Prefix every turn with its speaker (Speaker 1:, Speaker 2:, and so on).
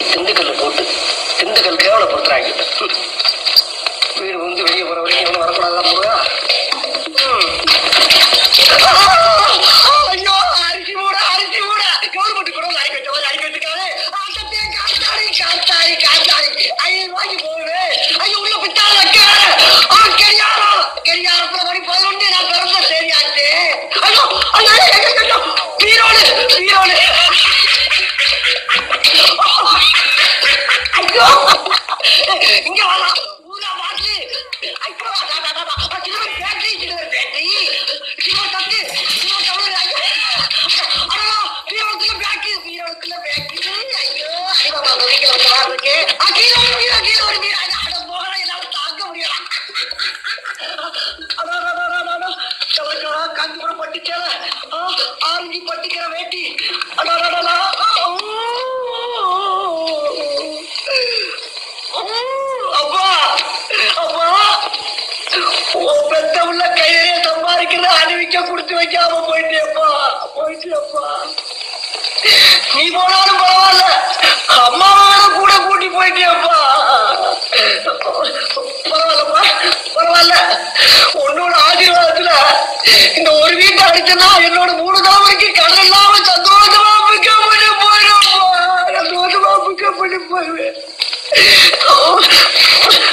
Speaker 1: திண்டுக்கல்ல போட்டு திண்டுக்கல் கேவலப்படுத்துறாங்க வீடு வந்து வெளியே போற வரைக்கும் எவனும் வரக்கூடாதான் போறா ஐயோ அரிசி மூட அரிசி மூட கவர்மெண்ட் கூட அடிக்க வச்ச அடிக்க வச்சுக்காரு காத்தாடி காத்தாடி காத்தாடி ஐயோ வாங்கி போகுது ஐயோ உள்ள பித்தால வைக்க ஆ கெரியாரா கெரியாரத்துல மணி பதினொன்று நான் பிறந்த சரியாச்சு ஐயோ ஐயோ ஐயோ, ஐயோ பீரோடு பீரோடு ஐயோ இங்க வரலாம் ஊரா பாட்டு ஐயோ அடா, அடா, அடா, அடா, சிலுவை பேட்டரி சிலுவை பேட்டரி சிலுவை தட்டு சிலுவை தவறு ஐயோ அடா பீரோடுக்குள்ள பேக்கு பீரோடுக்குள்ள பேக்கு ஐயோ ஐயோ நான் வீட்டுல வந்து வா இருக்கு ஆ, கீழே ஒரு மீரா கீழே ஒரு மீரா அட போற என்னால தாங்க முடியல அடா, அடா, அடா, அடா, அடா. கலக்கலா, காஞ்சிபுரம் பட்டுச்சேலை. ஆ, ஆரஞ்சு பட்டுக்கிற வேட்டி அடா, அடா, அடா, அடா. ஆ, ஊ. அப்பா அப்பா உன் பெத்த உள்ள கையிலே சம்பாதிக்கிறத அணிவிக்க கொடுத்து வைக்காம போயிட்டேப்பா போயிட்டேப்பா நீ போனாலும் பரவாயில்ல அம்மாவோட கூட கூட்டி போயிட்டியப்பா பரவாயில்லப்பா பரவாயில்ல உன்னோட ஆசீர்வாதத்துல இந்த ஒரு வீட்டை அடிச்சனா என்னோட மூணு தலைமுறைக்கு கடன் இல்லாம சந்தோஷமா பிக்கப் பண்ணி போயிடும்ப்பா சந்தோஷமா பிக்கப் பண்ணி போயிடுவேன்